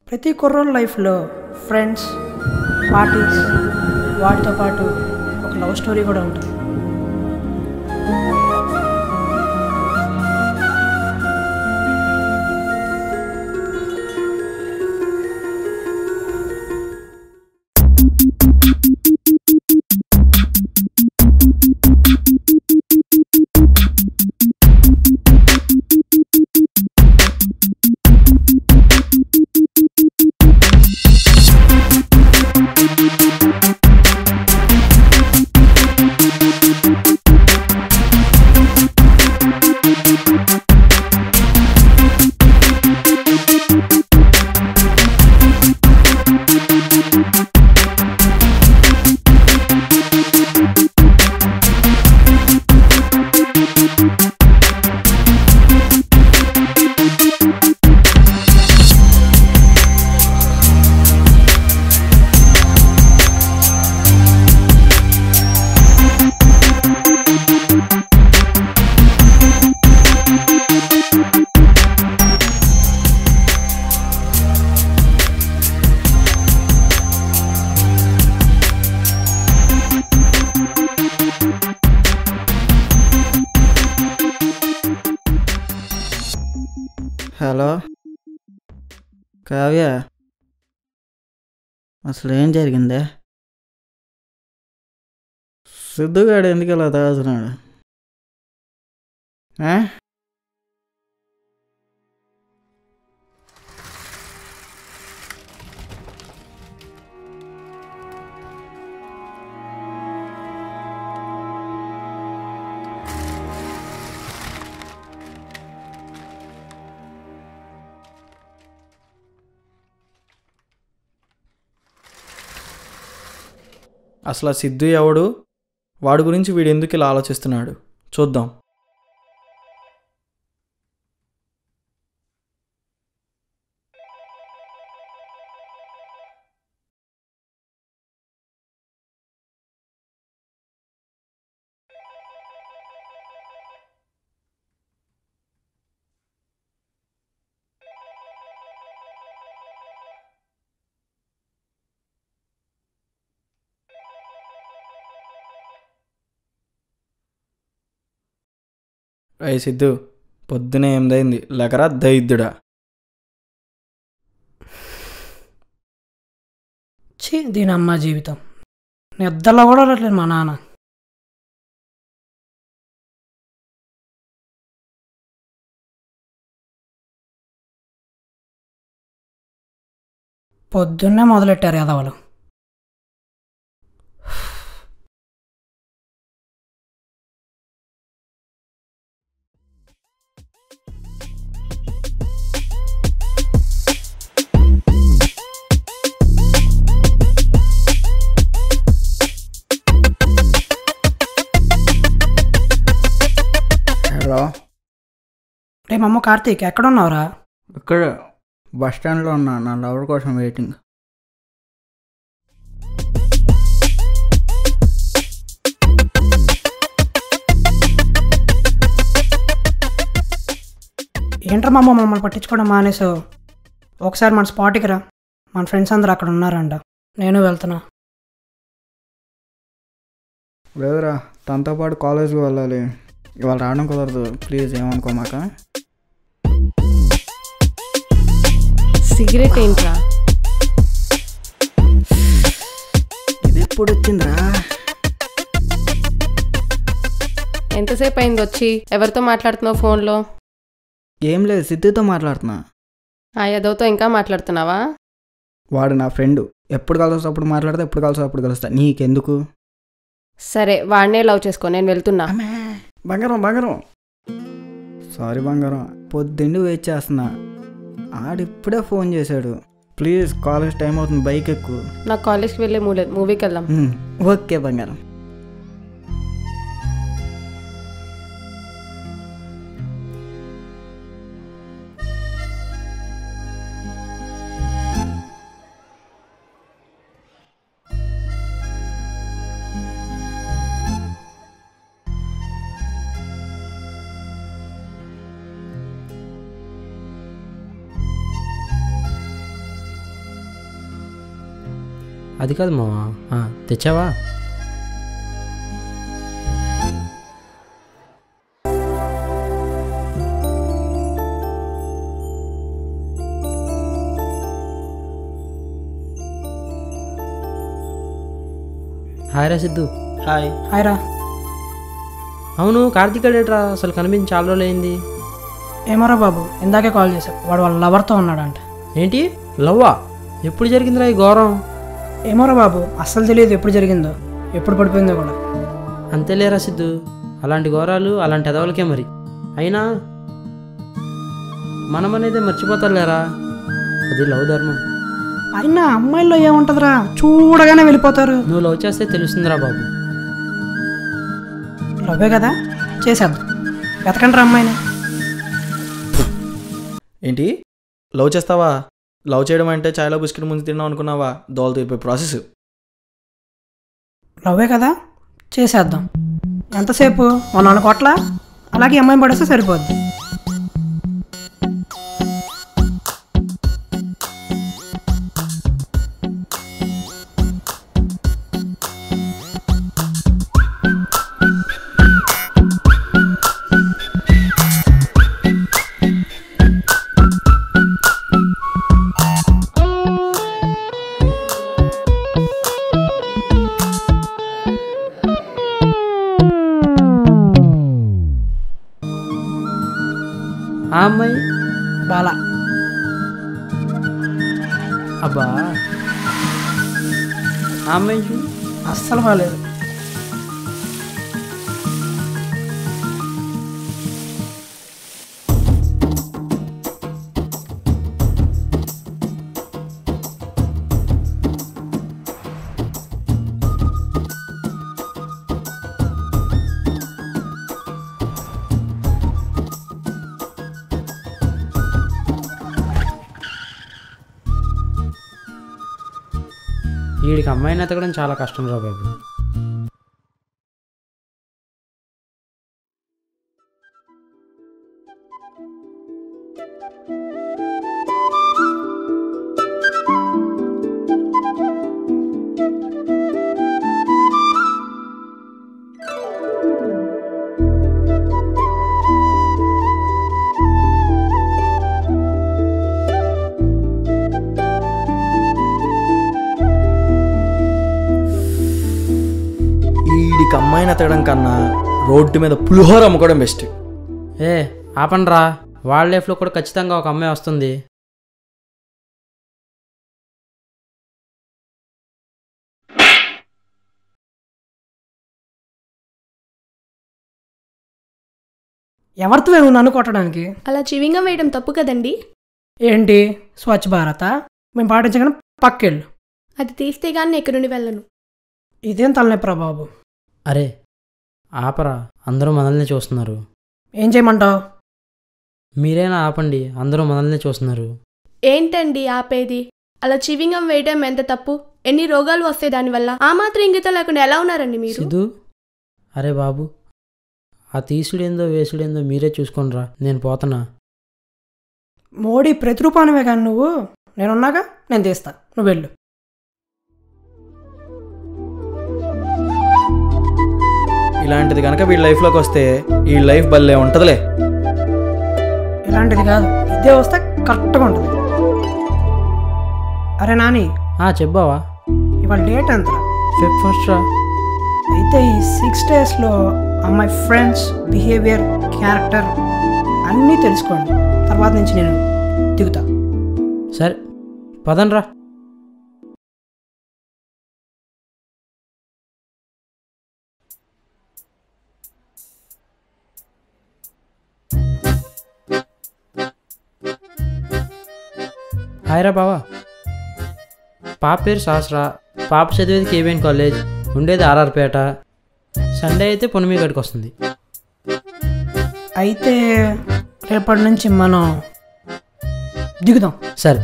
ప్రతి కుర్రోళ్ళ లైఫ్లో friends parties వాటితో పాటు ఒక లవ్ స్టోరీ కూడా ఉంటుంది హలో కావ్య అసలు ఏం జరిగిందే సిద్ధుగాడు ఎందుకు ఇలా తాగుతున్నాడు ఆ? అసలు ఆ సిద్ధు ఎవడు వాడి గురించి వీడు ఎందుకు ఇలా ఆలోచిస్తున్నాడు చూద్దాం అయ్యి సిద్ధు పొద్దునే ఎనిమిదైంది లెకరా దైద్యుడా ఛీ దీని అమ్మ జీవితం నిద్రలో కూడా రావట్లేదు మా నాన్న పొద్దున్నే మొదలెట్టారు యాదవలు హలో రే మమ్మ కార్తీక్ ఎక్కడున్నావురా ఇక్కడ బస్ స్టాండ్లో ఉన్నా నా లవర్ కోసం వెయిటింగ్ ఏంట్రా మమ్మ మమ్మల్ని పట్టించుకోవడం మానేసావు ఒకసారి మన స్పాట్కి రా మన ఫ్రెండ్స్ అందరూ అక్కడ ఉన్నారంట నేను వెళ్తున్నా లేదురా తనతో పాటు కాలేజ్కి వెళ్ళాలి ఇవాళ రావడం కుదరదు ప్లీజ్ ఏమనుకోమాక సిగరెట్ ఏంట్రా ఇది ఎప్పుడు వచ్చిందిరా ఎంతసేపు అయింది వచ్చి ఎవరితో మాట్లాడుతున్నావు ఫోన్లో ఏం లేదు సిద్ధుతో మాట్లాడుతున్నా ఆ యదవ్తో ఇంకా మాట్లాడుతున్నావా వాడు నా ఫ్రెండ్ ఎప్పుడు కలిసి అప్పుడు మాట్లాడితే ఎప్పుడు కలిసి అప్పుడు కలుస్తా నీకెందుకు సరే వాడినే లవ్ చేసుకో నేను వెళ్తున్నా అమ్మే బంగారం బంగారం సారీ బంగారం పొద్దుండి వెయిట్ చేస్తున్నా ఆడిప్పుడే ఫోన్ చేశాడు ప్లీజ్ కాలేజ్ టైం అవుతుంది బైక్ ఎక్కువ నాకు కాలేజ్కి వెళ్ళే మూలేదు మూవీకి వెళ్దాం ఓకే బంగారం అది కాదు మావా ఆ, తెచ్చావా హాయ్ రా సిద్ధు హాయ్ హాయ్ రా అవును కార్తీక్ అడేట్రా అసలు కనిపించి చాలా రోజులు అయింది ఏమోరా బాబు ఇందాకే కాల్ చేశావు వాడు వాళ్ళ లవర్తో ఉన్నాడంట ఏంటి లవ్వా ఎప్పుడు జరిగిందిరా ఈ ఘోరం ఏమోరా బాబు అస్సలు తెలియదు ఎప్పుడు జరిగిందో ఎప్పుడు పడిపోయిందో కూడా అంతేలేరా సిద్ధు అలాంటి ఘోరాలు అలాంటి ఎదవలకే మరి అయినా మనం అనేది మర్చిపోతారులేరా అది లవ్ ధర్మం అయినా అమ్మాయిల్లో ఏముంటుందిరా చూడగానే వెళ్ళిపోతారు నువ్వు లవ్ చేస్తే తెలుస్తుందిరా బాబు లవ్వే కదా చేసేద్దాం వెతకండి రా అమ్మాయిని ఏంటి లవ్ చేస్తావా లవ్ చేయడం అంటే చాయ్లో బిస్కెట్ ముందు తిన్నాం అనుకున్నావా దోల తీరిపోయే ప్రాసెస్ లవ్వే కదా చేసేద్దాం ఎంతసేపు మా నాన్న కొట్ల అలాగే ఈ అమ్మాయిని పడేస్తే సరిపోద్ది ఆ అమ్మాయి బాలా అబ్బా ఆ అమ్మాయి చూడు అస్సలు బాగాలేదు వీడికి అమ్మాయిని ఎతకడం చాలా కష్టం రా బాబు వీడికి అమ్మాయిని ఎతకడం కన్నా రోడ్డు మీద పులిహోర అమ్ముకోవడం బెస్ట్ ఏ ఆపండ్రా వాళ్ళ లైఫ్లో కూడా ఖచ్చితంగా ఒక అమ్మాయి వస్తుంది ఎవరితో నువ్వు నన్ను కొట్టడానికి అలా చివింగం వేయడం తప్పు కదండి ఏంటి స్వచ్ఛ భారత మేము పాటించగానే పక్కెళ్ళు అది తీస్తే గానీ ఎక్కడి నుండి వెళ్ళను ఇదేం తలనొప్పిరా బాబు అరే ఆపరా అందరూ మనల్ని చూస్తున్నారు ఏం చేయమంటావు మీరైనా ఆపండి అందరూ మనల్ని చూస్తున్నారు ఏంటండి ఆపేది అలా చివింగం వేయడం ఎంత తప్పు ఎన్ని రోగాలు వస్తాయి దానివల్ల ఆ మాత్రం ఇంగితం లేకుండా ఎలా ఉన్నారండి మీరు సిద్ధు అరే బాబు ఆ తీసుడేందో వేసుడేందో మీరే చూసుకోండిరా నేను పోతున్నా మోడీ ప్రతిరూపానివే కానీ నువ్వు నేనున్నాగా నేను తీస్తా నువ్వు వెళ్ళు ఇలాంటిది కనుక వీడి లైఫ్లోకి వస్తే ఈ లైఫ్ భలే ఉంటుందిలే ఇలాంటిది కాదు ఇదే వస్తే కరెక్ట్గా ఉంటుంది అరే నాని ఆ చెప్పావా ఇవాళ డేట్ ఎంత ఫిఫ్ ఫస్ట్ రా అయితే ఈ సిక్స్ డేస్లో అమ్మాయి ఫ్రెండ్స్ బిహేవియర్ క్యారెక్టర్ అన్నీ తెలుసుకోండి తర్వాత నుంచి నేను దిగుతా సరే పదండ్రా హాయ్రా బావా పాప పేరు సహస్ర పాప చదివేది కేబిఎన్ కాలేజ్ ఉండేది ఆర్ఆర్పేట సండే అయితే పొనిమి గడికి వస్తుంది అయితే రేపటి నుంచి మనం దిగుదాం సరే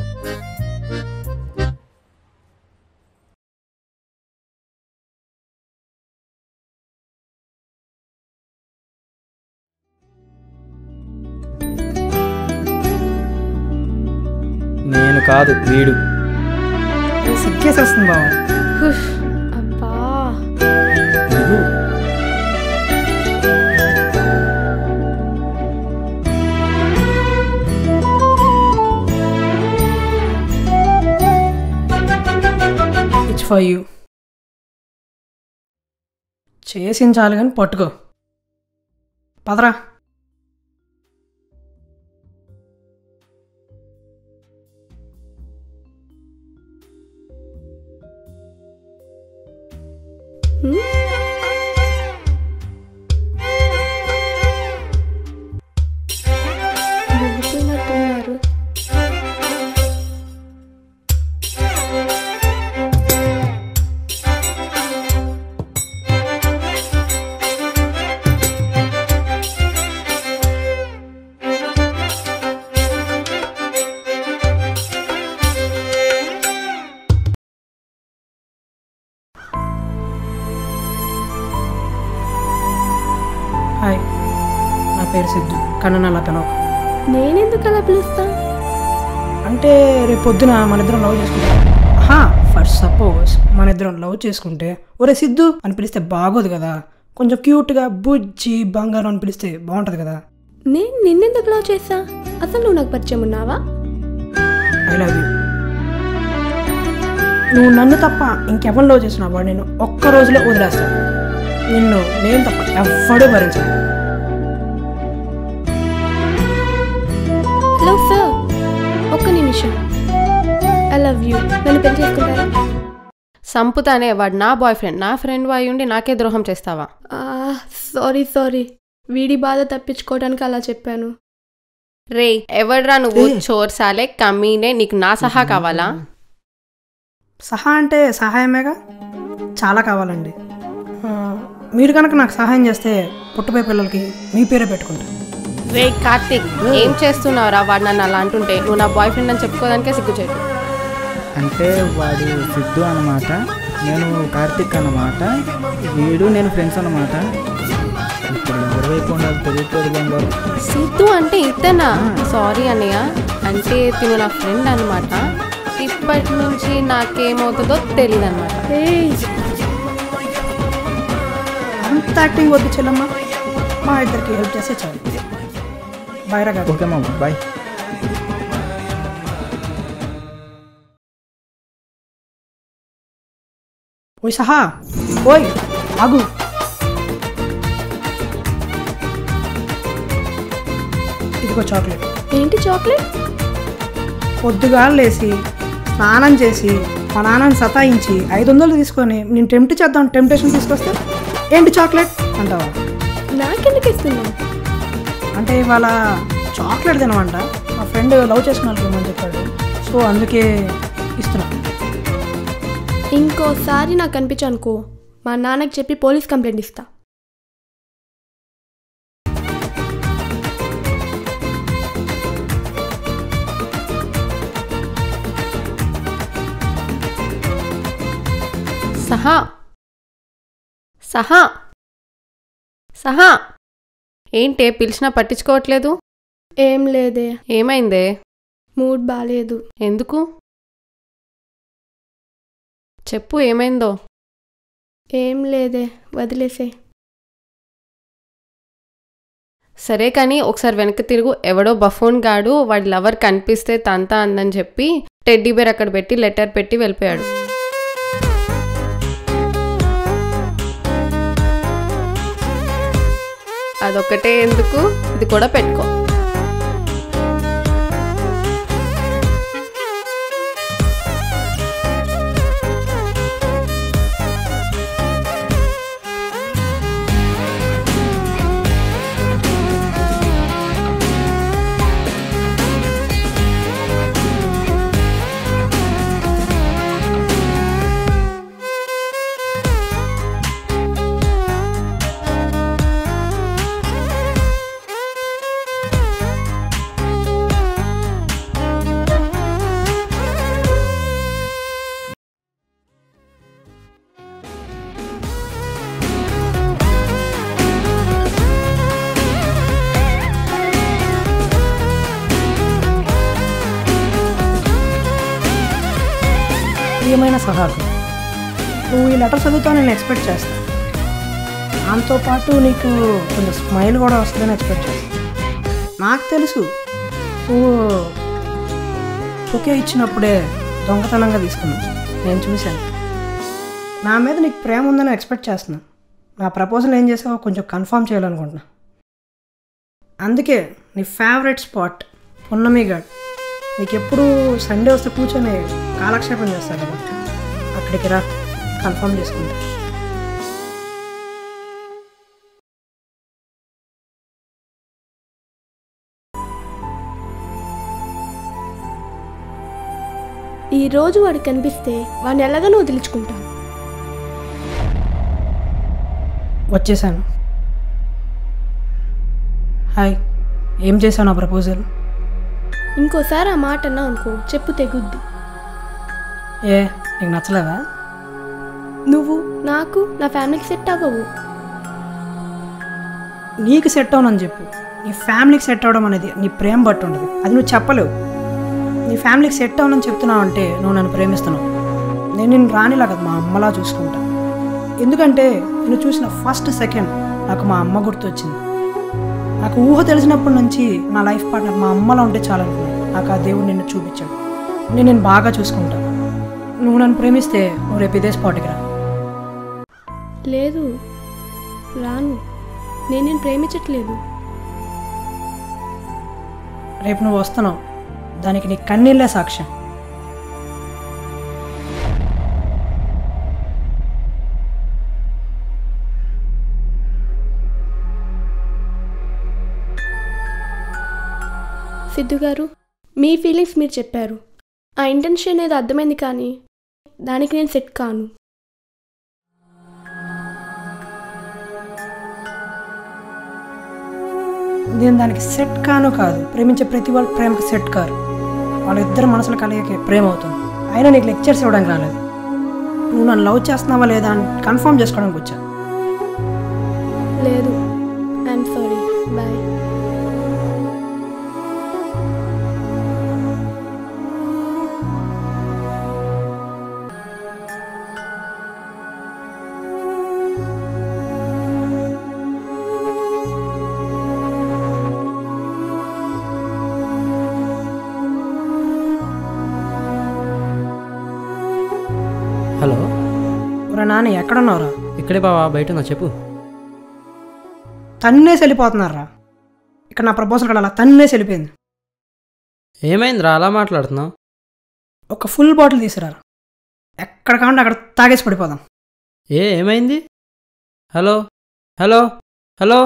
నేను కాదు వీడు సిగ్గేసేస్తుంది బాబు హుష్, అబ్బా దిగు. ఇట్స్ ఫర్ యూ చేసించాలి కానీ పట్టుకో పదరా వెళ్ళిపోయినట్టున్నారు హాయ్ నా పేరు సిద్ధు కానీ అలా పిలవకు నేనెందుకు అలా పిలుస్తా అంటే రేపు పొద్దున మన ఇద్దరం లవ్ చేసుకుంటాం హా ఫర్ సపోజ్ మన ఇద్దరం లవ్ చేసుకుంటే ఒరే సిద్ధు అని పిలిస్తే బాగోదు కదా కొంచెం క్యూట్గా బుజ్జి బంగారం అని పిలిస్తే బాగుంటుంది కదా నేను నిన్నెందుకు లవ్ చేస్తా అసలు నువ్వు నాకు పరిచయం ఉన్నావా ఐ లవ్ యూ నువ్వు నన్ను తప్ప ఇంకెవరు లవ్ చేసినా వాడు నేను ఒక్క రోజులో వదిలేస్తాను నిన్ను నేను తప్ప ఎవ్వడూ భరించను హలో సార్ ఒక్క నిమిషం ఐ లవ్ యూ నన్ను పెళ్లి చేసుకుంటారా సంపుతానే వాడు నా బాయ్ ఫ్రెండ్ నా ఫ్రెండ్ అయి ఉండి నాకే ద్రోహం చేస్తావా సారీ సారీ వీడి బాధ తప్పించుకోవడానికి అలా చెప్పాను రే ఎవడ్రా నువ్వు ఏ. చోర్ సాలే కమీనే నీకు నా సహా కావాలా సహా అంటే సహాయమేగా చాలా కావాలండి ఆ, మీరు కనుక నాకు సహాయం చేస్తే పుట్టపోయే పిల్లలకి మీ పేరే పెట్టుకుంటాను రే కార్తిక్ ఏం చేస్తున్నావురా వాడు నన్ను అలా అంటుంటే నువ్వు నా బాయ్ ఫ్రెండ్ అని చెప్పుకోదానికే సిగ్గుచేటు అంటే వాడు సిద్ధు అన్నమాట నేను కార్తిక్ అన్నమాట వీడు నేను ఫ్రెండ్స్ అన్నమాట ఇప్పుడు ఎవరి వైపు ఉండాలి తెలియట్లేదు బంగారు సిద్ధు అంటే ఇతనా సారీ అన్నయ్య అంటే తిను నా ఫ్రెండ్ అనమాట ఇప్పటి నుంచి నాకేమవుతుందో తెలియదు అనమాట ఏయ్ అంత యాక్టింగ్ వద్దు చెల్లమ్మ మా ఇద్దరికి హెల్ప్ చేస్తే చాలు బైరా కాదు ఓకే మా బాయ్ ఓయ్ సహా ఓయ్ ఆగు ఇదిగో చాక్లెట్ ఏంటి చాక్లెట్ పొద్దుగా లేచి స్నానం చేసి మా నాన్నని సతాయించి ఐదు వందలు తీసుకొని నేను టెంప్ట్ చేద్దాం టెంప్టేషన్ తీసుకొస్తే ఏంటి చాక్లెట్ అంటావా నాకెందుకు ఇస్తున్నావు అంటే ఇవాళ చాక్లెట్ తినమంట మా ఫ్రెండ్ లవ్ చేసుకున్నాను చెప్పాడు సో అందుకే ఇస్తున్నా ఇంకోసారి నాకు కనిపించనుకో మా నాన్నకి చెప్పి పోలీస్ కంప్లైంట్ ఇస్తా సహా సహా సహా ఏంటే పిలిచినా పట్టించుకోవట్లేదు ఏం లేదే ఏమైందే మూడ్ బాగాలేదు ఎందుకు చెప్పు ఏమైందో ఏం లేదే వదిలేసే సరే కానీ ఒకసారి వెనక్కి తిరుగు ఎవడో బఫోన్ గాడు వాడి లవర్ కనిపిస్తే తంతా అందని చెప్పి టెడ్డీ బేర్ అక్కడ పెట్టి లెటర్ పెట్టి వెళ్ళిపోయాడు అదొక్కటే ఎందుకు ఇది కూడా పెట్టుకో ప్రియమైన సహాకు నువ్వు ఈ లెటర్ చదువుతావు నేను ఎక్స్పెక్ట్ చేస్తాను దాంతోపాటు నీకు కొంచెం స్మైల్ కూడా వస్తుందని ఎక్స్పెక్ట్ చేస్తాను నాకు తెలుసు నువ్వు ఒకే ఇచ్చినప్పుడే దొంగతనంగా తీసుకున్నావు నేను చూశాను నా మీద నీకు ప్రేమ ఉందని ఎక్స్పెక్ట్ చేస్తున్నాను నా ప్రపోజల్ ఏం చేసావో కొంచెం కన్ఫర్మ్ చేయాలనుకుంటున్నా అందుకే నీ ఫేవరెట్ స్పాట్ పున్నమి ఘాట్ నీకు ఎప్పుడు సండే వస్తే కూర్చొని కాలక్షేపం చేస్తారు కదా అక్కడికి రా కన్ఫర్మ్ చేసుకుంటా ఈ రోజు వాడు కనిపిస్తే వాడిని ఎలాగనో వదిలించుకుంటాను వచ్చేసాను హాయ్ ఏం చేశాను ఆ ప్రపోజల్ ఇంకోసారి ఆ మాట అన్నావు అనుకో చెప్పు తెగుద్ది ఏ నీకు నచ్చలేదా నువ్వు నాకు నా ఫ్యామిలీకి సెట్ అవ్వవు నీకు సెట్ అవనని చెప్పు నీ ఫ్యామిలీకి సెట్ అవ్వడం అనేది నీ ప్రేమ బట్టి ఉంటుంది అది నువ్వు చెప్పలేవు నీ ఫ్యామిలీకి సెట్ అవ్వనని చెప్తున్నావు అంటే నువ్వు నన్ను ప్రేమిస్తున్నావు నేను నిన్ను రానిలా కదా మా అమ్మలా చూసుకుంటా ఎందుకంటే నేను చూసిన ఫస్ట్ సెకండ్ నాకు మా అమ్మ గుర్తొచ్చింది నాకు ఊహ తెలిసినప్పటి నుంచి నా లైఫ్ పార్ట్నర్ మా అమ్మలా ఉంటే చాలనుకున్నాను నాకు ఆ దేవుడు నిన్ను చూపించాడు నేను నేను బాగా చూసుకుంటా నువ్వు నన్ను ప్రేమిస్తే నువ్వు రేపు ఇదే స్పాట్కి రా లేదు రాను నేను నేను ప్రేమించట్లేదు రేపు నువ్వు వస్తున్నావు దానికి నీ కన్నీళ్ళే సాక్ష్యం సిద్ధు గారు మీ ఫీలింగ్స్ మీరు చెప్పారు ఆ ఇంటెన్షన్ ఏదో అర్థమైంది కానీ దానికి నేను సెట్ కాను నేను దానికి సెట్ కాను కాదు ప్రేమించే ప్రతి వాళ్ళు ప్రేమకి సెట్ కారు వాళ్ళిద్దరు మనసులు కలిగే ప్రేమ అవుతుంది అయినా నీకు లెక్చర్స్ ఇవ్వడానికి రాలేదు నువ్వు నన్ను లవ్ చేస్తున్నావా లేదా అని కన్ఫర్మ్ చేసుకోవడానికి వచ్చా లేదు ఐఎమ్ సారీ బాయ్ హలో ఒరే నాన్న ఎక్కడున్నావురా ఇక్కడే బావా బయట ఉన్నా చెప్పు తన్నేసి వెళ్ళిపోతున్నారా ఇక్కడ నా ప్రపోజల్ కూడా అలా తన్నేసి వెళ్ళిపోయింది ఏమైందిరా అలా మాట్లాడుతున్నావు ఒక ఫుల్ బాటిల్ తీసుకురారా ఎక్కడ కావాలంటే అక్కడ తాగేసి పడిపోదాం ఏ ఏమైంది హలో హలో హలో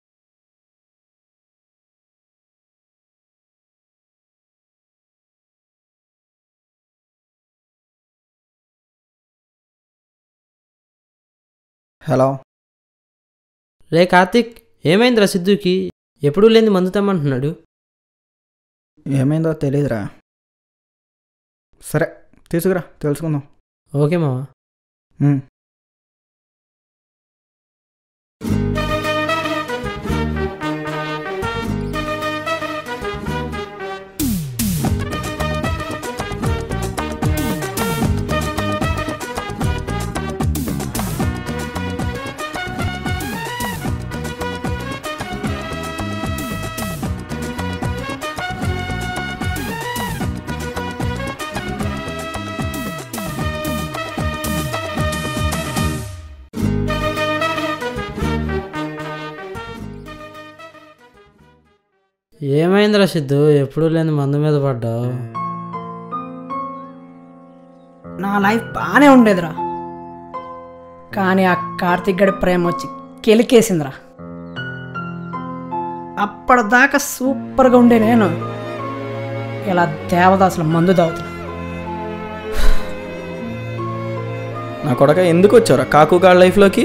హలో రే కార్తిక్ ఏమైందిరా సిద్ధుకి ఎప్పుడూ లేని మందు తెమ్మంటున్నాడు ఏమైందో తెలీదురా సరే తీసుకురా తెలుసుకుందాం ఓకే మావా ఉమ్. ఏమైందిరా సిద్ధు ఎప్పుడూ లేని మందు మీద పడ్డావు నా లైఫ్ బాగానే ఉండేదిరా కానీ ఆ కార్తిక్ గడి ప్రేమ వచ్చి కెలికేసిందిరా అప్పటిదాకా సూపర్గా ఉండే నేను ఇలా దేవదాసుల మందు తాగుతున్నా నా కొడక ఎందుకు వచ్చావురా కాకు గాడి లైఫ్లోకి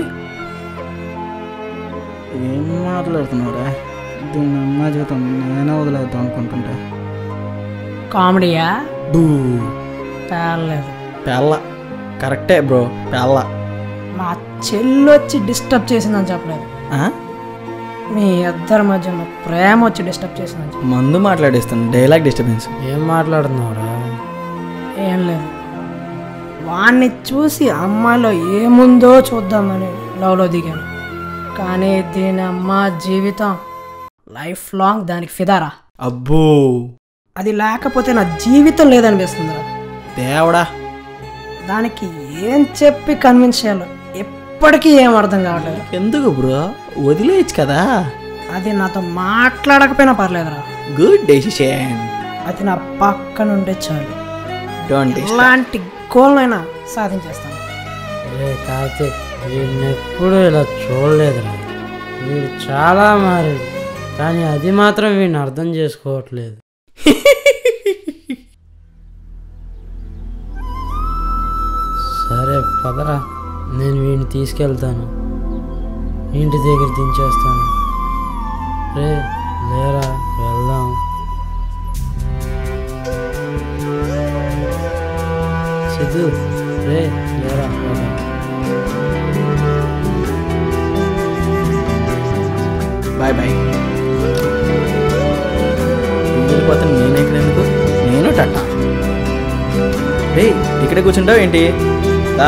ఏం మాట్లాడుతున్నావురా దీన్ని అమ్మ జీవితం నేనే వదిలేద్దాం అనుకుంటుంటే కామెడీయా బూ తేలేదు పెళ్ళ కరెక్టే బ్రో పెళ్ళ మా చెల్లొచ్చి డిస్టర్బ్ చేసిందని చెప్పలేదు ఆ? మీ ఇద్దరి మధ్య ఉన్న ప్రేమ వచ్చి డిస్టర్బ్ చేసిందని చెప్పలేదు మందు మాట్లాడేస్తాను డైలాగ్ డిస్టర్బెన్స్ ఏం మాట్లాడుతున్నావురా ఏం లేదు వాణ్ణి చూసి అమ్మాయిలో ఏముందో చూద్దామని లవ్లో దిగాను కానీ దీని అమ్మ జీవితం లైఫ్ లాంగ్ దానికి ఫిదారా అబ్బో అది లేకపోతే నా జీవితం లేదనిపిస్తుందిరా దేవుడా దానికి ఏం చెప్పి కన్విన్స్ చేయాలో ఎప్పటికీ ఏం అర్థం కావట్లేదు ఎందుకు బ్రో వదిలేయచ్చు కదా అది నాతో మాట్లాడకపోయినా పర్లేదురా గుడ్ డెసిషన్ అది నా పక్కన ఉంటే చాలు డోంట్ ఎలాంటి గోల్నైనా సాధించేస్తాను రే కార్తీక్ వీడిని ఎప్పుడూ ఇలా చూడలేదురా వీడు చాలా మారాడు కానీ అది మాత్రం వీడిని అర్థం చేసుకోవట్లేదు సరే పదరా నేను వీడిని తీసుకెళ్తాను ఇంటి దగ్గర దించేస్తాను రే లేరా వెళ్దాం సిద్ధు రే లేరా వెళ్దాం బాయ్ బాయ్ వెళ్ళిపోతే నేను ఇక్కడ ఎందుకు నేను టట్టా రే ఇక్కడే కూర్చుంటావు ఏంటి దా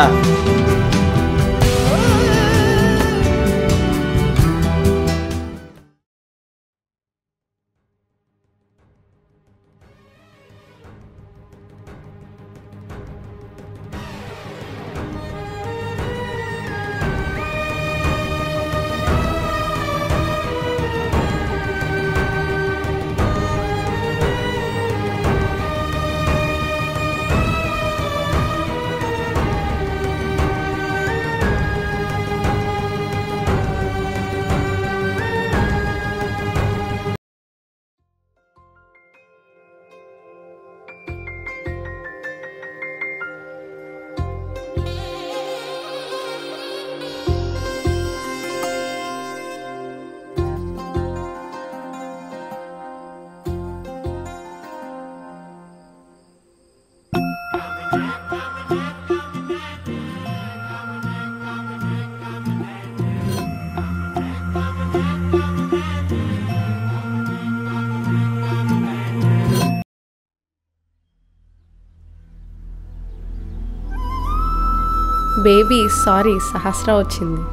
బేబీ సారీ సహస్ర వచ్చింది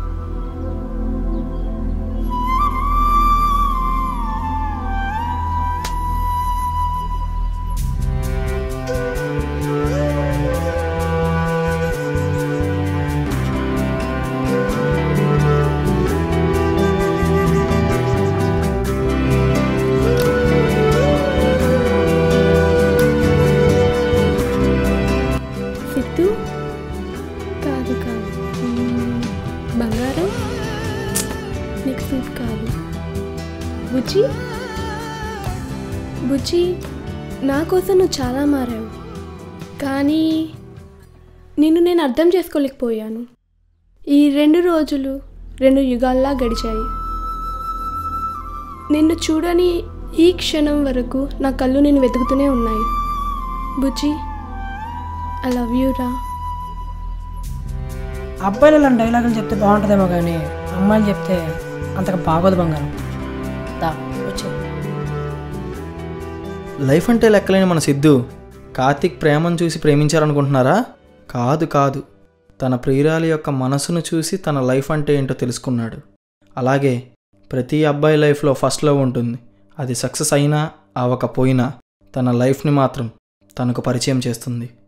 సిద్ధు కాదు కాదు మ్మ్, బంగారం నీకు సూట్ కాదు బుజ్జి బుజ్జి నా కోసం నువ్వు చాలా మారావు కానీ నిన్ను నేను అర్థం చేసుకోలేకపోయాను ఈ రెండు రోజులు రెండు యుగాల్లా గడిచాయి నిన్ను చూడని ఈ క్షణం వరకు నా కళ్ళు నేను వెతుకుతూనే ఉన్నాయి బుజ్జి ఐ లవ్ యూ రా అబ్బాయిలు ఇలాంటి డైలాగులు చెప్తే బాగుంటుందేమో కానీ అమ్మాయిలు చెప్తే అంతగా బాగోదు బంగారం దా వచ్చే లైఫ్ అంటే లెక్కలేని మన సిద్ధు కార్తిక్ ప్రేమను చూసి ప్రేమించారనుకుంటున్నారా కాదు కాదు తన ప్రియురాలి యొక్క మనసును చూసి తన లైఫ్ అంటే ఏంటో తెలుసుకున్నాడు అలాగే ప్రతి అబ్బాయి లైఫ్లో ఫస్ట్ లవ్ ఉంటుంది అది సక్సెస్ అయినా అవ్వకపోయినా తన లైఫ్ని మాత్రం తనకు పరిచయం చేస్తుంది